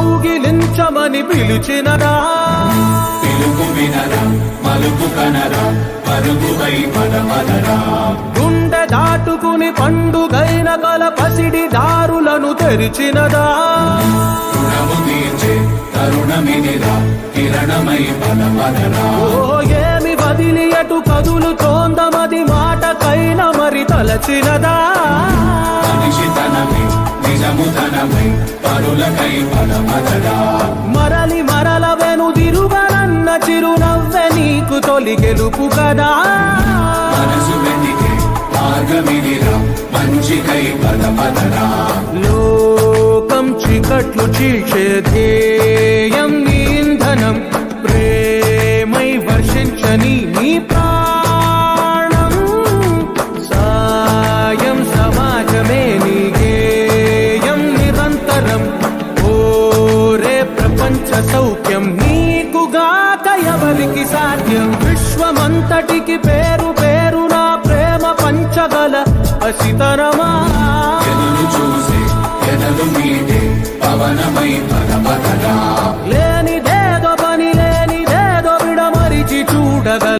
కౌగిలించమని పిలిచినదా పిలుపు వినరా మలుపు కనరా పరుగువై పదమదరా గుండె దాటుకుని పండుగైన కల పసిడి దారులను తెరిచినదా రుణము తీర్చే తరుణమినిరా కిరణమై పదమదరా ఓ ఏమి వదిలి అటు కదులు తోందమది మాటకైన మరి తలచినదా మనిషితనమై నిజముతనమై పరులకై పదమదరా మరలి మరల వెనుదిరుగనన్న చిరునవ్వె నీకు తొలి గెలుపు కదా మనసు వెతికే మార్గమినిరా మంచికై పదమదరా లోకం చీకట్లు చీల్చే ధ్యేయం నీ ఇంధనం ప్రేమై వర్షించని నీ ప్రాణం సాయం సమాజమే నీ గేయం నిరంతరం ఓరే ప్రపంచ సౌఖ్యం నీకుగాక ఎవరికి సాధ్యం విశ్వమంతటికి పేరు పేరు నా ప్రేమ పంచగల అసితరమా ఎదురు చూసే ఎదలు మీటే పవనమై పదమదరా లేనిదేదో పని లేనిదేదో విడమరిచి చూడగల